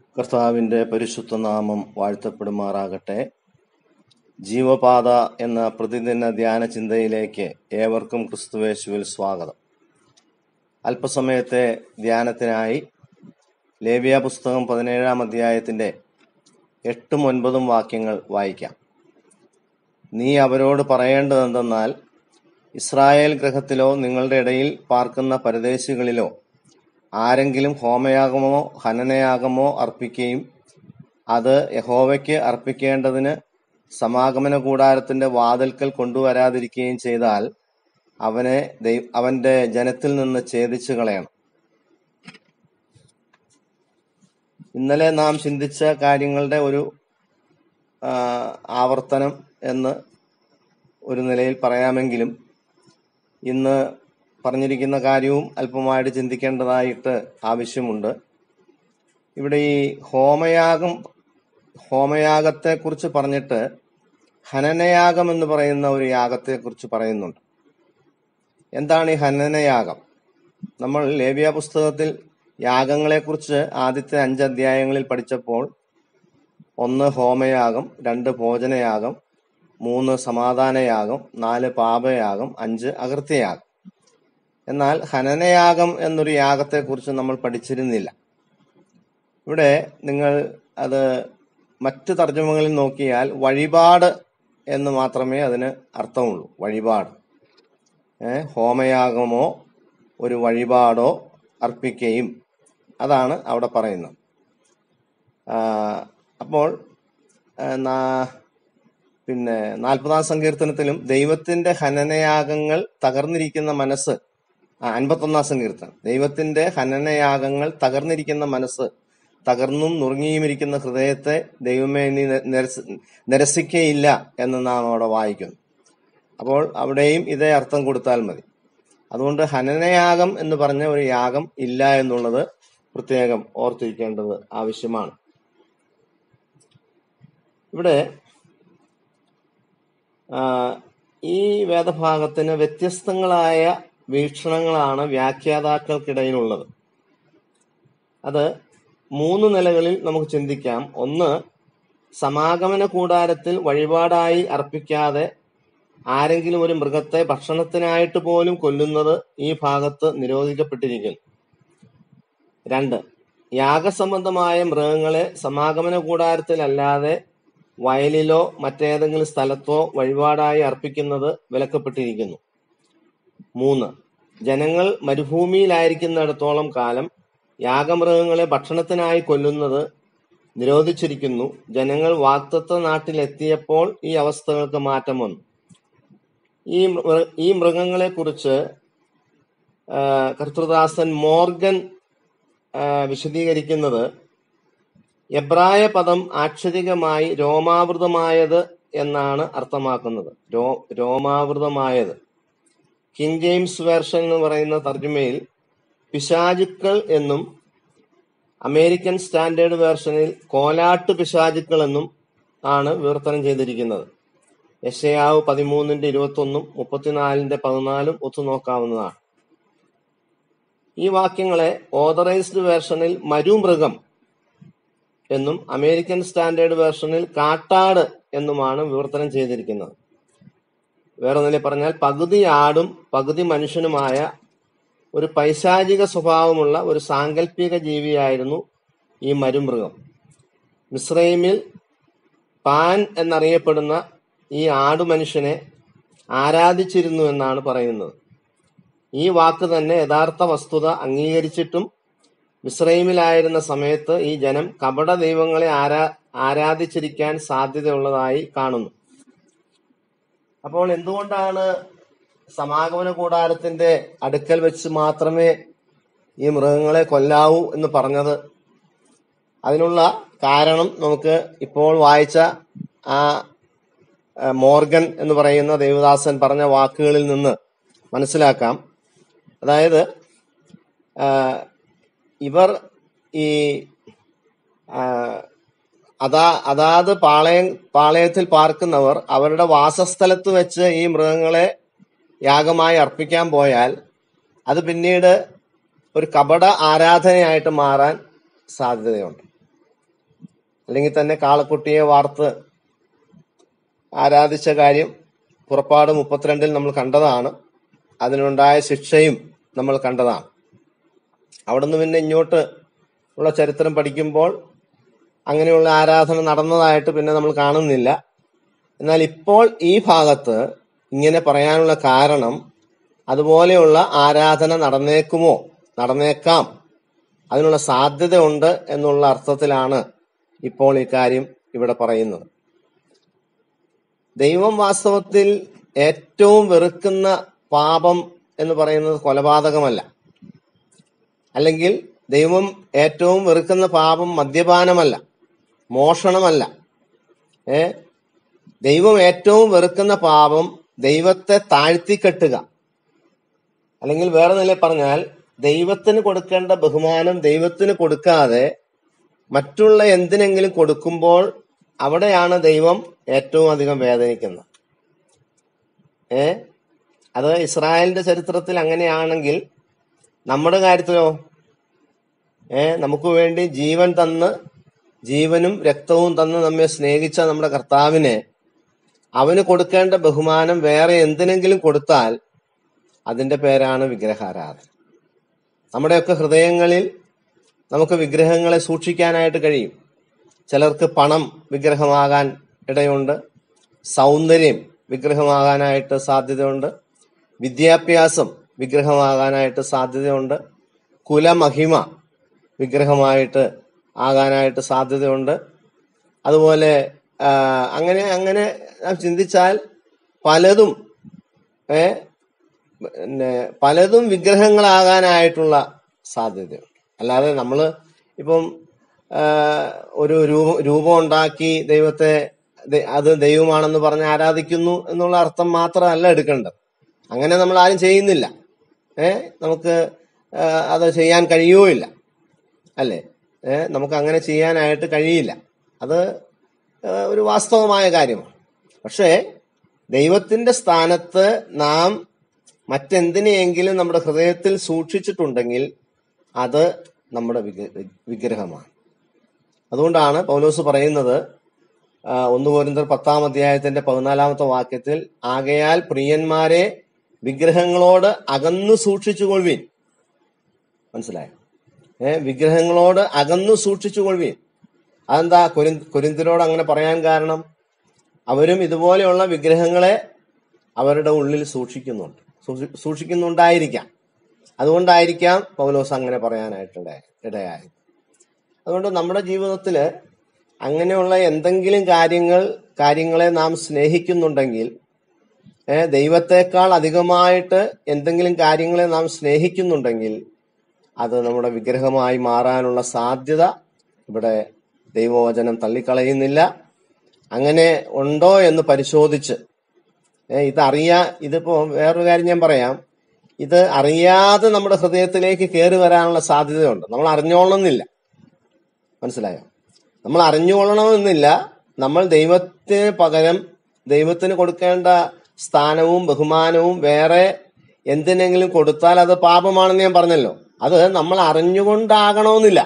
കർത്താവിന്റെ പരിശുദ്ധ നാമം വാഴ്ത്തപ്പെടുമാറാകട്ടെ ജീവപാത എന്ന പ്രതിദിന ധ്യാന ചിന്തയിലേക്ക് ഏവർക്കും ക്രിസ്തുവേശുവിൽ സ്വാഗതം അല്പസമയത്തെ ധ്യാനത്തിനായി ലേവ്യ പുസ്തകം പതിനേഴാം അധ്യായത്തിന്റെ എട്ടും ഒൻപതും വാക്യങ്ങൾ വായിക്കാം നീ അവരോട് പറയേണ്ടതെന്തെന്നാൽ ഇസ്രായേൽ ഗ്രഹത്തിലോ നിങ്ങളുടെ ഇടയിൽ പാർക്കുന്ന പരദേശികളിലോ ആരെങ്കിലും ഹോമയാഗമോ ഹനനയാഗമോ അർപ്പിക്കുകയും അത് യഹോവയ്ക്ക് അർപ്പിക്കേണ്ടതിന് സമാഗമന കൂടാരത്തിന്റെ വാതിൽക്കൽ കൊണ്ടുവരാതിരിക്കുകയും ചെയ്താൽ അവനെ ദൈ- അവന്റെ ജനത്തിൽ നിന്ന് ഛേദിച്ചു കളയണം ഇന്നലെ നാം ചിന്തിച്ച കാര്യങ്ങളുടെ ഒരു ആ, ആവർത്തനം എന്ന് ഒരു നിലയിൽ പറയാമെങ്കിലും ഇന്ന് പറഞ്ഞിരിക്കുന്ന കാര്യവും അല്പമായിട്ട് ചിന്തിക്കേണ്ടതായിട്ട് ആവശ്യമുണ്ട് ഇവിടെ ഈ ഹോമയാഗം ഹോമയാഗത്തെ കുറിച്ച് പറഞ്ഞിട്ട് ഹനനയാഗം എന്ന് പറയുന്ന ഒരു യാഗത്തെ കുറിച്ച് പറയുന്നുണ്ട് എന്താണ് ഈ ഹനനയാഗം നമ്മൾ ലേവ്യ പുസ്തകത്തിൽ യാഗങ്ങളെക്കുറിച്ച് ആദ്യത്തെ അഞ്ച് അധ്യായങ്ങളിൽ പഠിച്ചപ്പോൾ ഒന്ന് ഹോമയാഗം രണ്ട് ഭോജനയാഗം മൂന്ന് സമാധാനയാഗം നാല് പാപയാഗം അഞ്ച് അകൃത്യയാഗം എന്നാൽ ഹനനയാഗം എന്നൊരു യാഗത്തെക്കുറിച്ച് നമ്മൾ പഠിച്ചിരുന്നില്ല ഇവിടെ നിങ്ങൾ അത് മറ്റ് തർജ്ജമകളിൽ നോക്കിയാൽ വഴിപാട് എന്ന് മാത്രമേ അതിന് അർത്ഥമുള്ളൂ വഴിപാട് ഏ, ഹോമയാഗമോ ഒരു വഴിപാടോ അർപ്പിക്കുകയും അതാണ് അവിടെ പറയുന്നത് ആ, അപ്പോൾ ആ, നാ- പിന്നെ നാൽപ്പതാം സങ്കീർത്തനത്തിലും ദൈവത്തിന്റെ ഹനനയാഗങ്ങൾ തകർന്നിരിക്കുന്ന മനസ്സ് ആ, അൻപത്തൊന്നാം സങ്കീർത്തനം ദൈവത്തിന്റെ ഹനനയാഗങ്ങൾ തകർന്നിരിക്കുന്ന മനസ്സ് തകർന്നും നുറുങ്ങിയുമിരിക്കുന്ന ഹൃദയത്തെ ദൈവമേ നീ ന- നിരസ- നിരസിക്കയില്ല എന്ന് നാം അവിടെ വായിക്കുന്നു അപ്പോൾ അവിടെയും ഇതേ അർത്ഥം കൊടുത്താൽ മതി അതുകൊണ്ട് ഹനനയാഗം എന്ന് പറഞ്ഞ ഒരു യാഗം ഇല്ല എന്നുള്ളത് പ്രത്യേകം ഓർത്തിരിക്കേണ്ടത് ആവശ്യമാണ് ഇവിടെ ആ, ഈ വേദഭാഗത്തിന് വ്യത്യസ്തങ്ങളായ വീക്ഷണങ്ങളാണ് വ്യാഖ്യാതാക്കൾക്കിടയിലുള്ളത് അത് മൂന്ന് നിലകളിൽ നമുക്ക് ചിന്തിക്കാം ഒന്ന് സമാഗമന കൂടാരത്തിൽ വഴിപാടായി അർപ്പിക്കാതെ ആരെങ്കിലും ഒരു മൃഗത്തെ ഭക്ഷണത്തിനായിട്ട് പോലും കൊല്ലുന്നത് ഈ ഭാഗത്ത് നിരോധിക്കപ്പെട്ടിരിക്കുന്നു രണ്ട് യാഗസംബന്ധമായ മൃഗങ്ങളെ സമാഗമന കൂടാരത്തിലല്ലാതെ വയലിലോ മറ്റേതെങ്കിലും സ്ഥലത്തോ വഴിപാടായി അർപ്പിക്കുന്നത് വിലക്കപ്പെട്ടിരിക്കുന്നു മൂന്ന് ജനങ്ങൾ മരുഭൂമിയിലായിരിക്കുന്നിടത്തോളം കാലം യാഗമൃഗങ്ങളെ ഭക്ഷണത്തിനായി കൊല്ലുന്നത് നിരോധിച്ചിരിക്കുന്നു ജനങ്ങൾ വാക്തത്വ നാട്ടിലെത്തിയപ്പോൾ ഈ അവസ്ഥകൾക്ക് മാറ്റം വന്നു ഈ മൃ- ഈ മൃഗങ്ങളെ കുറിച്ച് കർത്തൃദാസൻ മോർഗൻ ആ, വിശദീകരിക്കുന്നത് എബ്രായ പദം ആക്ഷരികമായി രോമാവൃതമായത് എന്നാണ് അർത്ഥമാക്കുന്നത് രോ രോമാവൃതമായത് കിങ് ജെയിംസ് വേർഷൻ എന്ന് പറയുന്ന തർജ്ജമയിൽ പിശാചുക്കൾ എന്നും അമേരിക്കൻ സ്റ്റാൻഡേർഡ് വേർഷനിൽ കോലാട്ട് പിശാചുക്കൾ എന്നും ആണ് വിവർത്തനം ചെയ്തിരിക്കുന്നത് യശയാവ് പതിമൂന്നിന്റെ ഇരുപത്തൊന്നും മുപ്പത്തിനാലിന്റെ പതിനാലും ഒത്തുനോക്കാവുന്നതാണ് ഈ വാക്യങ്ങളെ ഓതറൈസ്ഡ് വേർഷനിൽ മരുമൃഗം എന്നും അമേരിക്കൻ സ്റ്റാൻഡേർഡ് വേർഷനിൽ കാട്ടാട് എന്നുമാണ് വിവർത്തനം ചെയ്തിരിക്കുന്നത് വേറെ നില പറഞ്ഞാൽ പകുതി ആടും പകുതി മനുഷ്യനുമായ ഒരു പൈശാചിക സ്വഭാവമുള്ള ഒരു സാങ്കല്പിക ജീവിയായിരുന്നു ഈ മരുമൃഗം മിസ്രൈമിൽ പാൻ എന്നറിയപ്പെടുന്ന ഈ ആടു മനുഷ്യനെ ആരാധിച്ചിരുന്നു എന്നാണ് പറയുന്നത് ഈ വാക്ക് തന്നെ യഥാർത്ഥ വസ്തുത അംഗീകരിച്ചിട്ടും മിസ്രൈമിലായിരുന്ന സമയത്ത് ഈ ജനം കപട ദൈവങ്ങളെ ആരാ ആരാധിച്ചിരിക്കാൻ സാധ്യതയുള്ളതായി കാണുന്നു അപ്പോൾ എന്തുകൊണ്ടാണ് സമാഗമന കൂടാരത്തിന്റെ അടുക്കൽ വെച്ച് മാത്രമേ ഈ മൃഗങ്ങളെ കൊല്ലാവൂ എന്ന് പറഞ്ഞത് അതിനുള്ള കാരണം നമുക്ക് ഇപ്പോൾ വായിച്ച ആ ആ, മോർഗൻ എന്ന് പറയുന്ന ദേവദാസൻ പറഞ്ഞ വാക്കുകളിൽ നിന്ന് മനസ്സിലാക്കാം അതായത് ആ, ഇവർ ഈ ആ, അതാ അതാത് പാളയം പാളയത്തിൽ പാർക്കുന്നവർ അവരുടെ വാസസ്ഥലത്ത് വെച്ച് ഈ മൃഗങ്ങളെ യാഗമായി അർപ്പിക്കാൻ പോയാൽ അത് പിന്നീട് ഒരു കപട ആരാധനയായിട്ട് മാറാൻ സാധ്യതയുണ്ട് അല്ലെങ്കിൽ തന്നെ കാളക്കുട്ടിയെ വാർത്ത് ആരാധിച്ച കാര്യം പുറപ്പാട് മുപ്പത്തിരണ്ടിൽ നമ്മൾ കണ്ടതാണ് അതിനുണ്ടായ ശിക്ഷയും നമ്മൾ കണ്ടതാണ് അവിടുന്ന് പിന്നെ ഇങ്ങോട്ട് ഉള്ള ചരിത്രം പഠിക്കുമ്പോൾ അങ്ങനെയുള്ള ആരാധന നടന്നതായിട്ട് പിന്നെ നമ്മൾ കാണുന്നില്ല എന്നാൽ ഇപ്പോൾ ഈ ഭാഗത്ത് ഇങ്ങനെ പറയാനുള്ള കാരണം അതുപോലെയുള്ള ആരാധന നടന്നേക്കുമോ നടന്നേക്കാം അതിനുള്ള സാധ്യതയുണ്ട് എന്നുള്ള അർത്ഥത്തിലാണ് ഇപ്പോൾ ഈ കാര്യം ഇവിടെ പറയുന്നത് ദൈവം വാസ്തവത്തിൽ ഏറ്റവും വെറുക്കുന്ന പാപം എന്ന് പറയുന്നത് കൊലപാതകമല്ല അല്ലെങ്കിൽ ദൈവം ഏറ്റവും വെറുക്കുന്ന പാപം മദ്യപാനമല്ല മോഷണമല്ല ഏ ദൈവം ഏറ്റവും വെറുക്കുന്ന പാപം ദൈവത്തെ താഴ്ത്തിക്കെട്ടുക അല്ലെങ്കിൽ വേറെ നില പറഞ്ഞാൽ ദൈവത്തിന് കൊടുക്കേണ്ട ബഹുമാനം ദൈവത്തിന് കൊടുക്കാതെ മറ്റുള്ള എന്തിനെങ്കിലും കൊടുക്കുമ്പോൾ അവിടെയാണ് ദൈവം ഏറ്റവും അധികം വേദനിക്കുന്നത് ഏ അത് ഇസ്രായേലിന്റെ ചരിത്രത്തിൽ അങ്ങനെയാണെങ്കിൽ നമ്മുടെ കാര്യത്തിലോ ഏ നമുക്ക് വേണ്ടി ജീവൻ തന്ന് ജീവനും രക്തവും തന്ന് നമ്മെ സ്നേഹിച്ച നമ്മുടെ കർത്താവിനെ അവന് കൊടുക്കേണ്ട ബഹുമാനം വേറെ എന്തിനെങ്കിലും കൊടുത്താൽ അതിന്റെ പേരാണ് വിഗ്രഹാരാധന നമ്മുടെയൊക്കെ ഹൃദയങ്ങളിൽ നമുക്ക് വിഗ്രഹങ്ങളെ സൂക്ഷിക്കാനായിട്ട് കഴിയും ചിലർക്ക് പണം വിഗ്രഹമാകാൻ ഇടയുണ്ട് സൗന്ദര്യം വിഗ്രഹമാകാനായിട്ട് സാധ്യതയുണ്ട് വിദ്യാഭ്യാസം വിഗ്രഹമാകാനായിട്ട് സാധ്യതയുണ്ട് കുലമഹിമ വിഗ്രഹമായിട്ട് ആകാനായിട്ട് സാധ്യതയുണ്ട് അതുപോലെ ആ, അങ്ങനെ അങ്ങനെ നാം ചിന്തിച്ചാൽ പലതും ഏ പിന്നെ പലതും വിഗ്രഹങ്ങളാകാനായിട്ടുള്ള സാധ്യതയുണ്ട് അല്ലാതെ നമ്മൾ ഇപ്പം ആ, ഒരു രൂപം രൂപം ഉണ്ടാക്കി ദൈവത്തെ ദ- അത് ദൈവമാണെന്ന് പറഞ്ഞ് ആരാധിക്കുന്നു എന്നുള്ള അർത്ഥം മാത്രമല്ല എടുക്കേണ്ടത് അങ്ങനെ നമ്മൾ ആരും ചെയ്യുന്നില്ല ഏ നമുക്ക് ആ, അത് ചെയ്യാൻ കഴിയുകയില്ല അല്ലേ ഏ നമുക്ക് അങ്ങനെ ചെയ്യാനായിട്ട് കഴിയില്ല അത് ആ, ഒരു വാസ്തവമായ കാര്യമാണ് പക്ഷേ ദൈവത്തിന്റെ സ്ഥാനത്ത് നാം മറ്റെന്തിനെയെങ്കിലും നമ്മുടെ ഹൃദയത്തിൽ സൂക്ഷിച്ചിട്ടുണ്ടെങ്കിൽ അത് നമ്മുടെ വിഗ്ര- വിഗ്രഹമാണ് അതുകൊണ്ടാണ് പൗലോസ് പറയുന്നത് ആ, ഒന്ന് കോരിന്തർ പത്താം അധ്യായത്തിന്റെ പതിനാലാമത്തെ വാക്യത്തിൽ ആകയാൽ പ്രിയന്മാരെ വിഗ്രഹങ്ങളോട് അകന്നു സൂക്ഷിച്ചുകൊള്ളുവീൻ മനസ്സിലായോ ഏ വിഗ്രഹങ്ങളോട് അകന്നു സൂക്ഷിച്ചുകൊള്ളുവീൻ അതെന്താ കൊരി കൊരിന്തിരോട് അങ്ങനെ പറയാൻ കാരണം അവരും ഇതുപോലെയുള്ള വിഗ്രഹങ്ങളെ അവരുടെ ഉള്ളിൽ സൂക്ഷിക്കുന്നുണ്ട് സൂക്ഷി- സൂക്ഷിക്കുന്നുണ്ടായിരിക്കാം അതുകൊണ്ടായിരിക്കാം പൗലോസ് അങ്ങനെ പറയാനായിട്ട് ഇട- ഇടയായത് അതുകൊണ്ട് നമ്മുടെ ജീവിതത്തില് അങ്ങനെയുള്ള എന്തെങ്കിലും കാര്യങ്ങൾ കാര്യങ്ങളെ നാം സ്നേഹിക്കുന്നുണ്ടെങ്കിൽ ഏ, ദൈവത്തെക്കാൾ അധികമായിട്ട് എന്തെങ്കിലും കാര്യങ്ങളെ നാം സ്നേഹിക്കുന്നുണ്ടെങ്കിൽ അത് നമ്മുടെ വിഗ്രഹമായി മാറാനുള്ള സാധ്യത ഇവിടെ ദൈവവചനം തള്ളിക്കളയുന്നില്ല അങ്ങനെ ഉണ്ടോ എന്ന് പരിശോധിച്ച് ഏ, ഇതറിയാ ഇതിപ്പോ വേറൊരു കാര്യം ഞാൻ പറയാം ഇത് അറിയാതെ നമ്മുടെ ഹൃദയത്തിലേക്ക് കയറി വരാനുള്ള സാധ്യതയുണ്ട് നമ്മൾ അറിഞ്ഞോളണമെന്നില്ല മനസ്സിലായോ നമ്മൾ അറിഞ്ഞുകൊള്ളണമെന്നില്ല നമ്മൾ ദൈവത്തിന് പകരം ദൈവത്തിന് കൊടുക്കേണ്ട സ്ഥാനവും ബഹുമാനവും വേറെ എന്തിനെങ്കിലും കൊടുത്താൽ അത് പാപമാണെന്ന് ഞാൻ പറഞ്ഞല്ലോ അത് നമ്മൾ അറിഞ്ഞുകൊണ്ടാകണമെന്നില്ല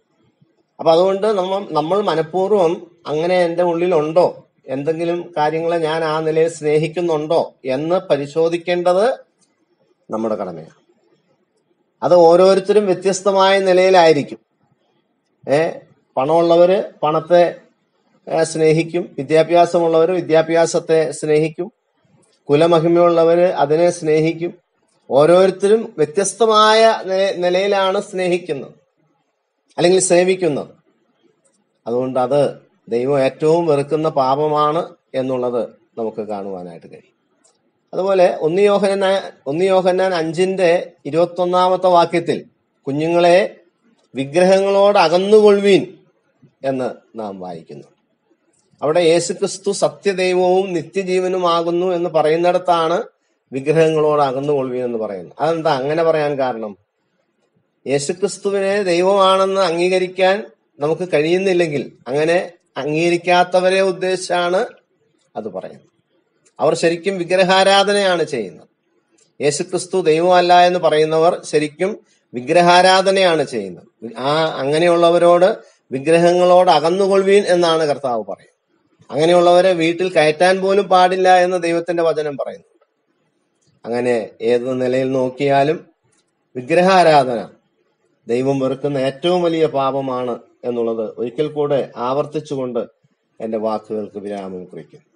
അപ്പൊ അതുകൊണ്ട് നമ്മൾ നമ്മൾ മനഃപൂർവ്വം അങ്ങനെ എന്റെ ഉള്ളിലുണ്ടോ എന്തെങ്കിലും കാര്യങ്ങളെ ഞാൻ ആ നിലയിൽ സ്നേഹിക്കുന്നുണ്ടോ എന്ന് പരിശോധിക്കേണ്ടത് നമ്മുടെ കടമയാണ് അത് ഓരോരുത്തരും വ്യത്യസ്തമായ നിലയിലായിരിക്കും ഏ പണമുള്ളവര് പണത്തെ ഏ, സ്നേഹിക്കും വിദ്യാഭ്യാസമുള്ളവര് വിദ്യാഭ്യാസത്തെ സ്നേഹിക്കും കുലമഹിമയുള്ളവര് അതിനെ സ്നേഹിക്കും ഓരോരുത്തരും വ്യത്യസ്തമായ നില- നിലയിലാണ് സ്നേഹിക്കുന്നത് അല്ലെങ്കിൽ സേവിക്കുന്നത് അതുകൊണ്ട് അത് ദൈവം ഏറ്റവും വെറുക്കുന്ന പാപമാണ് എന്നുള്ളത് നമുക്ക് കാണുവാനായിട്ട് കഴിയും അതുപോലെ ഒന്ന് യോഹന ഒന്ന് യോഹന്നാൻ അഞ്ചിന്റെ ഇരുപത്തി ഒന്നാമത്തെ വാക്യത്തിൽ കുഞ്ഞുങ്ങളെ വിഗ്രഹങ്ങളോട് അകന്നുകൊള്ളുവീൻ എന്ന് നാം വായിക്കുന്നു അവിടെ യേശുക്രിസ്തു സത്യദൈവവും നിത്യജീവനുമാകുന്നു എന്ന് പറയുന്നിടത്താണ് വിഗ്രഹങ്ങളോട് അകന്നുകൊള്ളുവീൻ എന്ന് പറയുന്നത് അതെന്താ അങ്ങനെ പറയാൻ കാരണം യേശുക്രിസ്തുവിനെ ദൈവമാണെന്ന് അംഗീകരിക്കാൻ നമുക്ക് കഴിയുന്നില്ലെങ്കിൽ അങ്ങനെ അംഗീകരിക്കാത്തവരെ ഉദ്ദേശിച്ചാണ് അത് പറയുന്നത് അവർ ശരിക്കും വിഗ്രഹാരാധനയാണ് ചെയ്യുന്നത് യേശുക്രിസ്തു ദൈവമല്ല എന്ന് പറയുന്നവർ ശരിക്കും വിഗ്രഹാരാധനയാണ് ചെയ്യുന്നത് ആ അങ്ങനെയുള്ളവരോട് വിഗ്രഹങ്ങളോട് അകന്നുകൊള്ളുവീൻ എന്നാണ് കർത്താവ് പറയുന്നത് അങ്ങനെയുള്ളവരെ വീട്ടിൽ കയറ്റാൻ പോലും പാടില്ല എന്ന് ദൈവത്തിന്റെ വചനം പറയുന്നു അങ്ങനെ ഏത് നിലയിൽ നോക്കിയാലും വിഗ്രഹാരാധന ദൈവം വെറുക്കുന്ന ഏറ്റവും വലിയ പാപമാണ് എന്നുള്ളത് ഒരിക്കൽ കൂടെ ആവർത്തിച്ചുകൊണ്ട് എന്റെ വാക്കുകൾക്ക് വിരാമം കുറിക്കും